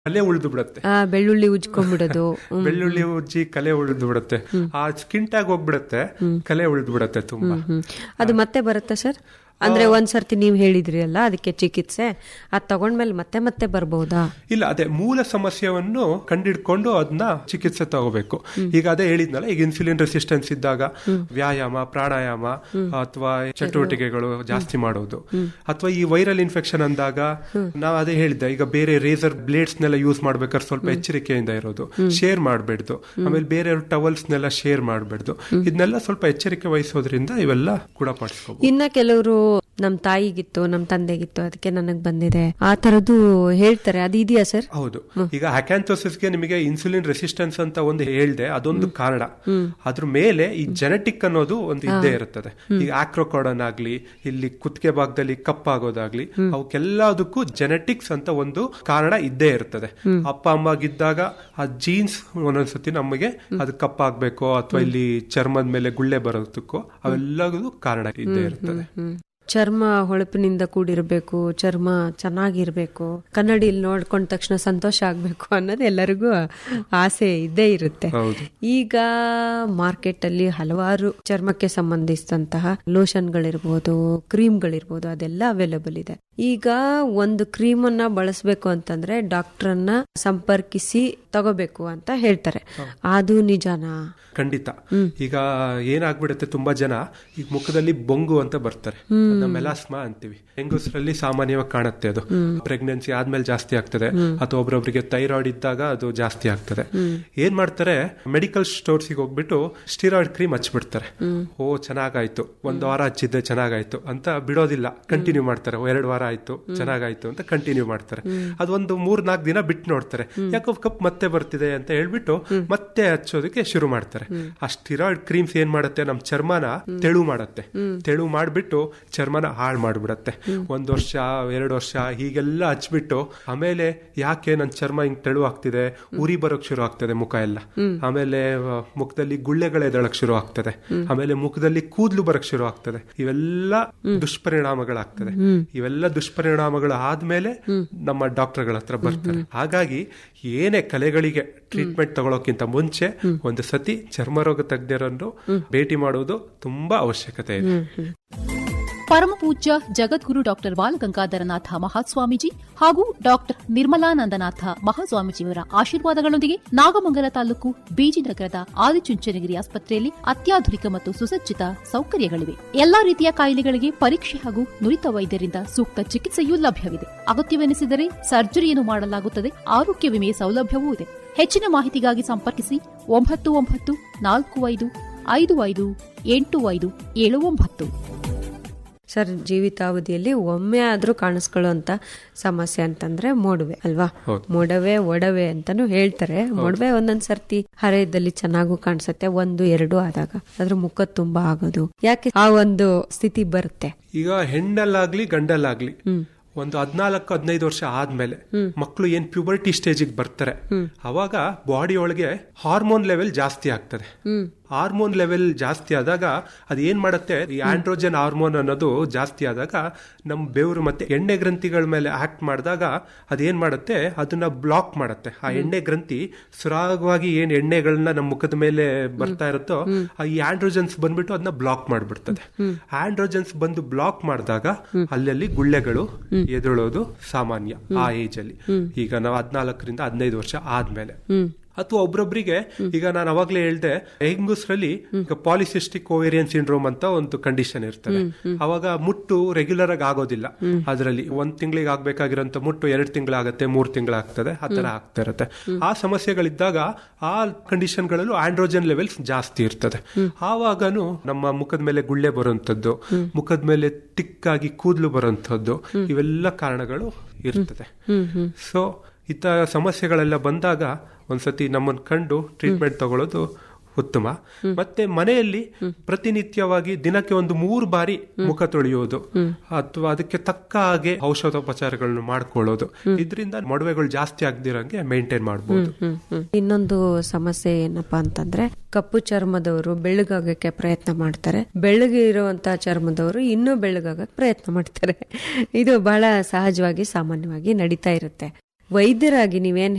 ಕಲೆ ಉಳಿದು ಬಿಡುತ್ತೆ ಆ, ಬೆಳ್ಳುಳ್ಳಿ ಉಜ್ಕೊಂಡ್ಬಿಡೋದು ಹ್ಮ್. ಬೆಳ್ಳುಳ್ಳಿ ಉಜ್ಜಿ ಕಲೆ ಉಳಿದು ಬಿಡುತ್ತೆ ಆ ಸ್ಕಿನ್ ಟ್ಯಾಗ್ ಹೋಗ್ಬಿಡುತ್ತೆ ಕಲೆ ಉಳಿದು ಬಿಡುತ್ತೆ ತುಂಬಾ ಹ್ಮ್. ಅದು ಮತ್ತೆ ಬರುತ್ತಾ ಸರ್ ಅಂದ್ರೆ ಒಂದ್ಸರ್ತಿ ನೀವು ಹೇಳಿದ್ರಿ ಅಲ್ಲ ಅದಕ್ಕೆ ಚಿಕಿತ್ಸೆ ಅದ್ ತಗೊಂಡ್ಮೇಲೆ ಮತ್ತೆ ಮತ್ತೆ ಬರ್ಬಹುದಾ ಇಲ್ಲ ಅದೇ ಮೂಲ ಸಮಸ್ಯೆಯನ್ನು ಕಂಡಿಡ್ಕೊಂಡು ಅದನ್ನ ಚಿಕಿತ್ಸೆ ತಗೋಬೇಕು ಈಗ ಅದೇ ಹೇಳಿದ್ನಲ್ಲ ಈಗ ಇನ್ಸುಲಿನ್ ರೆಸಿಸ್ಟೆನ್ಸ್ ಇದ್ದಾಗ ವ್ಯಾಯಾಮ ಪ್ರಾಣಾಯಾಮ ಅಥವಾ ಚಟುವಟಿಕೆಗಳು ಜಾಸ್ತಿ ಮಾಡೋದು ಅಥವಾ ಈ ವೈರಲ್ ಇನ್ಫೆಕ್ಷನ್ ಅಂದಾಗ ನಾವು ಅದೇ ಹೇಳಿದ್ದೆ ಈಗ ಬೇರೆ ರೇಸರ್ ಬ್ಲೇಡ್ಸ್ ನೆಲ್ಲ ಯೂಸ್ ಮಾಡ್ಬೇಕಾದ್ರೆ ಸ್ವಲ್ಪ ಎಚ್ಚರಿಕೆಯಿಂದ ಇರೋದು ಶೇರ್ ಮಾಡಬೇಡ್ದು ಆಮೇಲೆ ಬೇರೆ ಟವಲ್ಸ್ ನೆಲ್ಲ ಶೇರ್ ಮಾಡಬೇಡ್ದು ಇದನ್ನೆಲ್ಲ ಸ್ವಲ್ಪ ಎಚ್ಚರಿಕೆ ವಹಿಸೋದ್ರಿಂದ ಇವೆಲ್ಲ ಗುಣಪಡಿಸ್ಕೋಬಹುದು ಇನ್ನ ಕೆಲವರು ನಮ್ ತಾಯಿಗಿತ್ತು ನಮ್ ತಂದೆಗಿತ್ತು ಅದಕ್ಕೆ ನನಗ್ ಬಂದಿದೆ ಆ ತರದ್ದು ಹೇಳ್ತಾರೆ ಅದು ಇದೆಯಾ ಸರ್ ಹೌದು ಈಗ ಹ್ಯಾಕ್ಯಾಂಥೋಸಿಸ್ಗೆ ನಿಮಗೆ ಇನ್ಸುಲಿನ್ ರೆಸಿಸ್ಟೆನ್ಸ್ ಅಂತ ಒಂದು ಹೇಳ್ದೆ ಅದೊಂದು ಕಾರಣ ಅದ್ರ ಮೇಲೆ ಈ ಜೆನೆಟಿಕ್ ಅನ್ನೋದು ಒಂದು ಇದ್ದೇ ಇರುತ್ತದೆ ಈಗ ಆಕ್ರೋಕಾಡನ್ ಆಗ್ಲಿ ಇಲ್ಲಿ ಕುತ್ತಿಗೆ ಭಾಗದಲ್ಲಿ ಕಪ್ಪಾಗೋದಾಗ್ಲಿ ಅವಕ್ಕೆಲ್ಲದಕ್ಕೂ ಜೆನೆಟಿಕ್ಸ್ ಅಂತ ಒಂದು ಕಾರಣ ಇದ್ದೇ ಇರ್ತದೆ ಅಪ್ಪ ಅಮ್ಮಗಿದ್ದಾಗ ಆ ಜೀನ್ಸ್ ಒಂದೊಂದ್ಸತಿ ನಮಗೆ ಅದು ಕಪ್ಪಾಗ್ಬೇಕೋ ಅಥವಾ ಇಲ್ಲಿ ಚರ್ಮದ ಮೇಲೆ ಗುಳ್ಳೆ ಬರೋದಕ್ಕೋ ಅವೆಲ್ಲದೂ ಕಾರಣ ಇದ್ದೇ ಇರ್ತದೆ ಚರ್ಮ ಹೊಳಪಿನಿಂದ ಕೂಡಿರ್ಬೇಕು ಚರ್ಮ ಚೆನ್ನಾಗಿರ್ಬೇಕು ಕನ್ನಡಿಯಲ್ಲಿ ನೋಡ್ಕೊಂಡ ತಕ್ಷಣ ಸಂತೋಷ ಆಗ್ಬೇಕು ಅನ್ನೋದು ಎಲ್ಲರಿಗೂ ಆಸೆ ಇದ್ದೇ ಇರುತ್ತೆ ಹೌದು ಈಗ ಮಾರ್ಕೆಟ್ ಅಲ್ಲಿ ಹಲವಾರು ಚರ್ಮಕ್ಕೆ ಸಂಬಂಧಿಸಿದಂತಹ ಲೋಷನ್ಗಳಿರ್ಬೋದು ಕ್ರೀಮ್ಗಳಿರ್ಬೋದು ಅದೆಲ್ಲ ಅವೈಲೇಬಲ್ ಇದೆ ಈಗ ಒಂದು ಕ್ರೀಮ್ ಅನ್ನ ಬಳಸಬೇಕು ಅಂತಂದ್ರೆ ಡಾಕ್ಟರ್ನ ಸಂಪರ್ಕಿಸಿ ತಗೋಬೇಕು ಅಂತ ಹೇಳ್ತಾರೆ ಅದು ನಿಜಾನಾ ಖಂಡಿತ ಈಗ ಏನಾಗ್ಬಿಡುತ್ತೆ ತುಂಬಾ ಜನ ಈಗ ಮುಖದಲ್ಲಿ ಬೊಂಗು ಅಂತ ಬರ್ತಾರೆ ಮೆಲಾಸ್ಮಾ ಅಂತೀವಿ ಹೆಂಗಸರಲ್ಲಿ ಸಾಮಾನ್ಯವಾಗಿ ಕಾಣುತ್ತೆ ಅದು ಪ್ರೆಗ್ನೆನ್ಸಿ ಆದ್ಮೇಲೆ ಜಾಸ್ತಿ ಆಗ್ತದೆ ಅಥವಾ ಒಬ್ರೊಬ್ರಿಗೆ ಥೈರಾಯ್ಡ್ ಇದ್ದಾಗ ಅದು ಜಾಸ್ತಿ ಆಗ್ತದೆ ಏನ್ ಮಾಡ್ತಾರೆ ಮೆಡಿಕಲ್ ಸ್ಟೋರ್ಸಿಗೆ ಹೋಗ್ಬಿಟ್ಟು ಸ್ಟಿರಾಯ್ಡ್ ಕ್ರೀಮ್ ಹಚ್ಬಿಡ್ತಾರೆ ಓ ಚೆನ್ನಾಗಾಯ್ತು ಒಂದು ವಾರ ಹಚ್ಚಿದ್ದೆ ಚೆನ್ನಾಗಾಯ್ತು ಅಂತ ಬಿಡೋದಿಲ್ಲ ಕಂಟಿನ್ಯೂ ಮಾಡ್ತಾರೆ ಓ, ಎರಡು ವಾರ ಆಯ್ತು ಚೆನ್ನಾಗಾಯ್ತು ಅಂತ ಕಂಟಿನ್ಯೂ ಮಾಡ್ತಾರೆ ಅದೊಂದು ಮೂರ್ ನಾಲ್ಕು ದಿನ ಬಿಟ್ಟು ನೋಡ್ತಾರೆ ಯಾಕೋ ಕಪ್ ಮತ್ತೆ ಬರ್ತಿದೆ ಅಂತ ಹೇಳ್ಬಿಟ್ಟು ಮತ್ತೆ ಹಚ್ಚೋದಕ್ಕೆ ಶುರು ಮಾಡ್ತಾರೆ ಆ ಸ್ಟಿರಾಯ್ಡ್ ಕ್ರೀಮ್ಸ್ ಏನ್ ಮಾಡುತ್ತೆ ನಮ್ ಚರ್ಮನ ತೆಳು ಮಾಡತ್ತೆ ತೆಳು ಮಾಡ್ಬಿಟ್ಟು ಚರ್ಮನ ಹಾಳು ಮಾಡ್ಬಿಡತ್ತೆ ಒಂದ್ ವರ್ಷ ಎರಡು ವರ್ಷ ಹೀಗೆಲ್ಲ ಹಚ್ಬಿಟ್ಟು ಆಮೇಲೆ ಯಾಕೆ ನನ್ ಚರ್ಮ ಹಿಂಗ್ ತೆಳು ಆಗ್ತಿದೆ ಉರಿ ಬರೋಕ್ ಶುರು ಆಗ್ತದೆ ಮುಖ ಎಲ್ಲ ಆಮೇಲೆ ಆ, ಮುಖದಲ್ಲಿ ಗುಳ್ಳೆಗಳು ಎದಳಕ್ ಶುರು ಆಗ್ತದೆ ಆಮೇಲೆ ಮುಖದಲ್ಲಿ ಕೂದಲು ಬರಕ್ ಶುರು ಆಗ್ತದೆ ಇವೆಲ್ಲ ದುಷ್ಪರಿಣಾಮಗಳಾಗ್ತದೆ ಇವೆಲ್ಲ ದುಷ್ಪರಿಣಾಮಗಳು ಆದ್ಮೇಲೆ ನಮ್ಮ ಡಾಕ್ಟರ್ಗಳ ಹತ್ರ ಬರ್ತಾರೆ ಹಾಗಾಗಿ ಏನೇ ಕಲೆಗಳಿಗೆ ಟ್ರೀಟ್ಮೆಂಟ್ ತಗೊಳ್ಳೋಕ್ಕಿಂತ ಮುಂಚೆ ಒಂದು ಸತಿ ಚರ್ಮರೋಗ ತಜ್ಞರನ್ನು ಭೇಟಿ ಮಾಡುವುದು ತುಂಬಾ ಅವಶ್ಯಕತೆ ಇದೆ ಪರಮಪೂಜ್ಯ ಜಗದ್ಗುರು ಡಾಕ್ಟರ್ ಬಾಲಗಂಗಾಧರನಾಥ ಮಹಾಸ್ವಾಮೀಜಿ ಹಾಗೂ ಡಾಕ್ಟರ್ ನಿರ್ಮಲಾನಂದನಾಥ ಮಹಾಸ್ವಾಮೀಜಿಯವರ ಆಶೀರ್ವಾದಗಳೊಂದಿಗೆ ನಾಗಮಂಗಲ ತಾಲೂಕು ಬೀಜಿನಗರದ ಆದಿಚುಂಚನಗಿರಿ ಆಸ್ಪತ್ರೆಯಲ್ಲಿ ಅತ್ಯಾಧುನಿಕ ಮತ್ತು ಸುಸಜ್ಜಿತ ಸೌಕರ್ಯಗಳಿವೆ ಎಲ್ಲಾ ರೀತಿಯ ಕಾಯಿಲೆಗಳಿಗೆ ಪರೀಕ್ಷೆ ಹಾಗೂ ನುರಿತ ವೈದ್ಯರಿಂದ ಸೂಕ್ತ ಚಿಕಿತ್ಸೆಯೂ ಲಭ್ಯವಿದೆ ಅಗತ್ಯವೆನಿಸಿದರೆ ಸರ್ಜರಿಯನ್ನು ಮಾಡಲಾಗುತ್ತದೆ ಆರೋಗ್ಯ ವಿಮೆ ಸೌಲಭ್ಯವೂ ಇದೆ ಹೆಚ್ಚಿನ ಮಾಹಿತಿಗಾಗಿ ಸಂಪರ್ಕಿಸಿ ಒಂಬತ್ತು ಒಂಬತ್ತು ನಾಲ್ಕು ಐದು ಐದು ಐದು ಎಂಟು ಐದು ಏಳು ಒಂಬತ್ತು ಸರ್ ಜೀವಿತಾವಧಿಯಲ್ಲಿ ಒಮ್ಮೆ ಆದ್ರೂ ಕಾಣಿಸ್ಕೊಳ್ಳುವಂತ ಸಮಸ್ಯೆ ಅಂತಂದ್ರೆ ಮೊಡವೆ ಅಲ್ವಾ ಹೌದು. ಮೊಡವೆ ಒಡವೆ ಅಂತಾನು ಹೇಳ್ತಾರೆ ಮೊಡವೆ ಒಂದೊಂದ್ ಸರ್ತಿ ಹರೆಯದಲ್ಲಿ ಚೆನ್ನಾಗೂ ಕಾಣಿಸುತ್ತೆ ಒಂದು ಎರಡು ಆದಾಗ ಅದ್ರ ಮುಖ ತುಂಬಾ ಆಗೋದು ಯಾಕೆ ಆ ಒಂದು ಸ್ಥಿತಿ ಬರುತ್ತೆ ಈಗ ಹೆಣ್ಣಲ್ಲಾಗ್ಲಿ ಗಂಡಲ್ಲಾಗ್ಲಿ ಒಂದು ಹದ್ನಾಲ್ಕು ಹದಿನೈದು ವರ್ಷ ಆದ್ಮೇಲೆ ಮಕ್ಕಳು ಏನ್ ಪ್ಯೂಬರ್ಟಿ ಸ್ಟೇಜಿಗೆ ಬರ್ತಾರೆ ಅವಾಗ ಬಾಡಿ ಒಳಗೆ ಹಾರ್ಮೋನ್ ಲೆವೆಲ್ ಜಾಸ್ತಿ ಆಗ್ತದೆ ಹಾರ್ಮೋನ್ ಲೆವೆಲ್ ಜಾಸ್ತಿ ಆದಾಗ ಅದು ಏನ್ ಮಾಡುತ್ತೆ ಈ ಆಂಡ್ರೋಜನ್ ಹಾರ್ಮೋನ್ ಅನ್ನೋದು ಜಾಸ್ತಿ ಆದಾಗ ನಮ್ಮ ಬೆವರು ಮತ್ತೆ ಎಣ್ಣೆ ಗ್ರಂಥಿಗಳ ಮೇಲೆ ಆಕ್ಟ್ ಮಾಡಿದಾಗ ಅದೇನ್ ಮಾಡುತ್ತೆ ಅದನ್ನ ಬ್ಲಾಕ್ ಮಾಡುತ್ತೆ ಆ ಎಣ್ಣೆ ಗ್ರಂಥಿ ಸುರಾಗವಾಗಿ ಏನ್ ಎಣ್ಣೆಗಳನ್ನ ನಮ್ಮ ಮುಖದ ಮೇಲೆ ಬರ್ತಾ ಇರುತ್ತೋ ಆ ಈ ಆಂಡ್ರೋಜನ್ಸ್ ಬಂದ್ಬಿಟ್ಟು ಅದನ್ನ ಬ್ಲಾಕ್ ಮಾಡ್ಬಿಡ್ತದೆ ಆಂಡ್ರೋಜನ್ಸ್ ಬಂದು ಬ್ಲಾಕ್ ಮಾಡಿದಾಗ ಅಲ್ಲಲ್ಲಿ ಗುಳ್ಳೆಗಳು ಎದುಳೋದು ಸಾಮಾನ್ಯ ಆ ಏಜ್ ಅಲ್ಲಿ ಈಗ ನಾವು ಹದ್ನಾಲ್ಕರಿಂದ ಹದಿನೈದು ವರ್ಷ ಆದ್ಮೇಲೆ ಅಥವಾ ಒಬ್ರೊಬ್ರಿಗೆ ಈಗ ನಾನು ಅವಾಗ್ಲೇ ಹೇಳ್ದೆ ಹೆಂಗಸ್ರಲ್ಲಿ ಈಗ ಪಾಲಿಸಿಸ್ಟಿಕ್ ಓವೇರಿಯನ್ ಸಿಂಡ್ರೋಮ್ ಅಂತ ಒಂದು ಕಂಡೀಷನ್ ಇರ್ತದೆ ಅವಾಗ ಮುಟ್ಟು ರೆಗ್ಯುಲರ್ ಆಗಿ ಆಗೋದಿಲ್ಲ ಅದರಲ್ಲಿ ಒಂದ್ ತಿಂಗಳಿಗೆ ಆಗ್ಬೇಕಾಗಿರೋಂತ ಮುಟ್ಟು ಎರಡ್ ತಿಂಗಳಾಗತ್ತೆ ಮೂರ್ ತಿಂಗಳಾಗ್ತದೆ ಆ ತರ ಆಗ್ತಾ ಇರುತ್ತೆ ಆ ಸಮಸ್ಯೆಗಳಿದ್ದಾಗ ಆ ಕಂಡೀಷನ್ಗಳಲ್ಲೂ ಆಂಡ್ರೋಜನ್ ಲೆವೆಲ್ಸ್ ಜಾಸ್ತಿ ಇರ್ತದೆ ಆವಾಗನು ನಮ್ಮ ಮುಖದ ಮೇಲೆ ಗುಳ್ಳೆ ಬರುವಂತದ್ದು ಮುಖದ ಮೇಲೆ ತಿಕ್ಕಾಗಿ ಕೂದಲು ಬರುವಂತದ್ದು ಇವೆಲ್ಲ ಕಾರಣಗಳು ಇರ್ತದೆ ಸೊ ಇತ್ತ ಸಮಸ್ಯೆಗಳೆಲ್ಲ ಬಂದಾಗ ಒಂದ್ಸತಿ ನಮ್ಮನ್ನು ಕಂಡು ಟ್ರೀಟ್ಮೆಂಟ್ ತಗೊಳ್ಳೋದು ಉತ್ತಮ ಮತ್ತೆ ಮನೆಯಲ್ಲಿ ಪ್ರತಿನಿತ್ಯವಾಗಿ ದಿನಕ್ಕೆ ಒಂದು ಮೂರು ಬಾರಿ ಮುಖ ತೊಳೆಯೋದು ಅಥವಾ ಅದಕ್ಕೆ ತಕ್ಕ ಹಾಗೆ ಔಷಧೋಪಚಾರಗಳನ್ನು ಮಾಡ್ಕೊಳ್ಳೋದು ಇದರಿಂದ ಮೊಡವೆಗಳು ಜಾಸ್ತಿ ಆಗದಿರಂಗೆ ಮೇಂಟೈನ್ ಮಾಡಬಹುದು ಹ್ಮ್, ಹ್ಮ್. ಇನ್ನೊಂದು ಸಮಸ್ಯೆ ಏನಪ್ಪಾ ಅಂತಂದ್ರೆ ಕಪ್ಪು ಚರ್ಮದವರು ಬೆಳ್ಳಗಾಗಕ್ಕೆ ಪ್ರಯತ್ನ ಮಾಡ್ತಾರೆ ಬೆಳ್ಳಗೆ ಇರುವಂತ ಚರ್ಮದವರು ಇನ್ನೂ ಬೆಳ್ಳಗಾಗಕ್ಕೆ ಪ್ರಯತ್ನ ಮಾಡ್ತಾರೆ ಇದು ಬಹಳ ಸಹಜವಾಗಿ ಸಾಮಾನ್ಯವಾಗಿ ನಡೀತಾ ಇರುತ್ತೆ ವೈದ್ಯರಾಗಿ ನೀವೇನ್